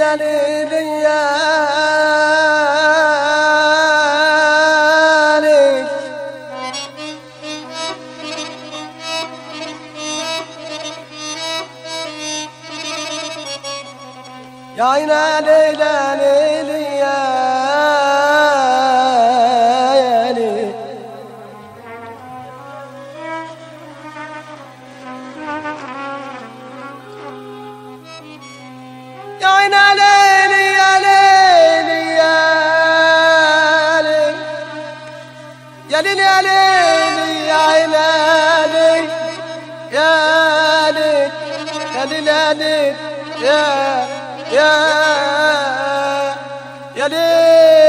يا ليلي يا ليل يا عين ليلى ليلي يا يا ليل يا عين ليلي يا ليلي يا ليل يا ليل يا ليل يا عين ليل يا ليل يا ليل يا ليل يا يا يا ليل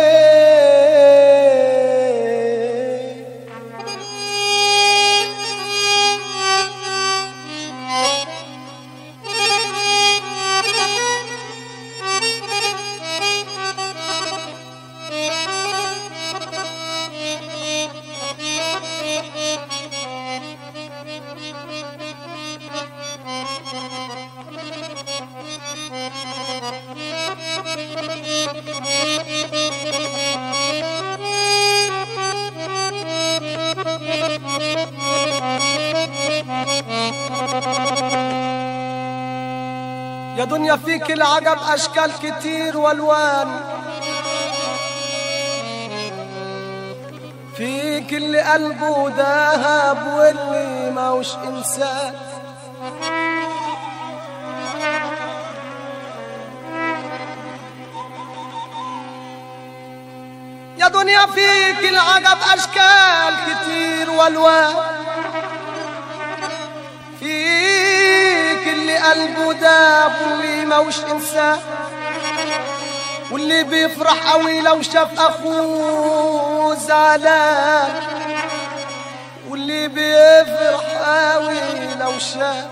يا دنيا فيك العجب أشكال كتير والوان فيك اللي قلبه دهب واللي موش إنسان يا دنيا فيك العجب أشكال كتير والوان فيك اللي قلبه داب واللي موش انسان واللي بيفرح قوي لو شاف اخوه زعلان واللي بيفرح قوي لو شاف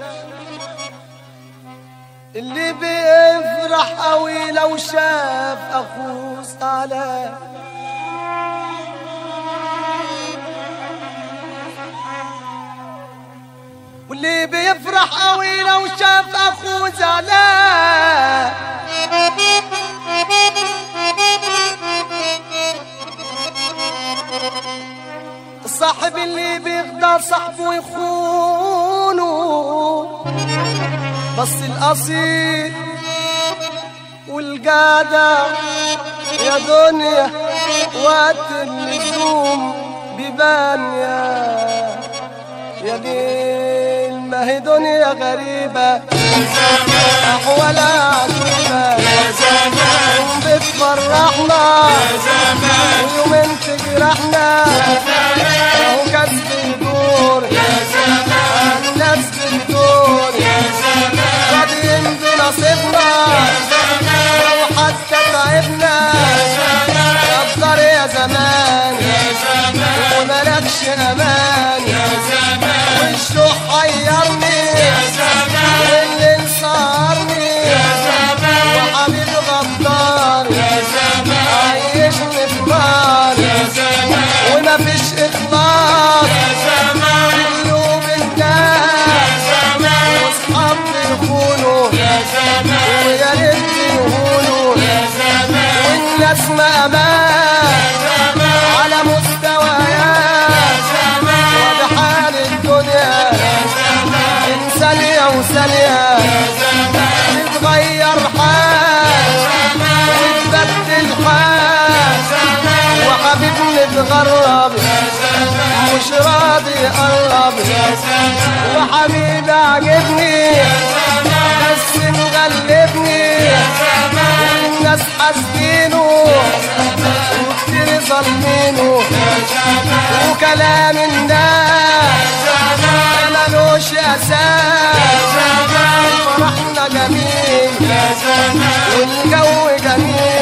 اللي بيفرح قوي لو شاف اخوه زعلان واللي بيفرح قوي لو شاف اخوه زعلان الصاحب اللي بيغدر صاحبه يخونه بس الاصيل والجدع يا دنيا وقت اللزوم بيبان يا يا ليل ما هي دنيا غريبة أحوالها عجيبة يوم بتفرحنا ويومين تجرحنا أهو كسب يدور الناس بتدور راضيين بنصيبنا لو حتى تعبنا قدر يا زمان وملكش أمان والشوق حيرني والليل سهرني وحبيب غدار عيشني في نار وما فيش إخلاص قلوب الناس واصحاب بيخونوا ويا ريت يهونوا والناس ما أمان على مستويات وبحال الدنيا من ثانية وثانية تتغير حال وتبدل حال وحبيبني اتغرب مش راضي يقرب وحبيبي عجبني بس مغلبني والناس حاسدينه وكتير ظالمينه وكلام الناس ملوش اساس فرحنا جميل والجو جميل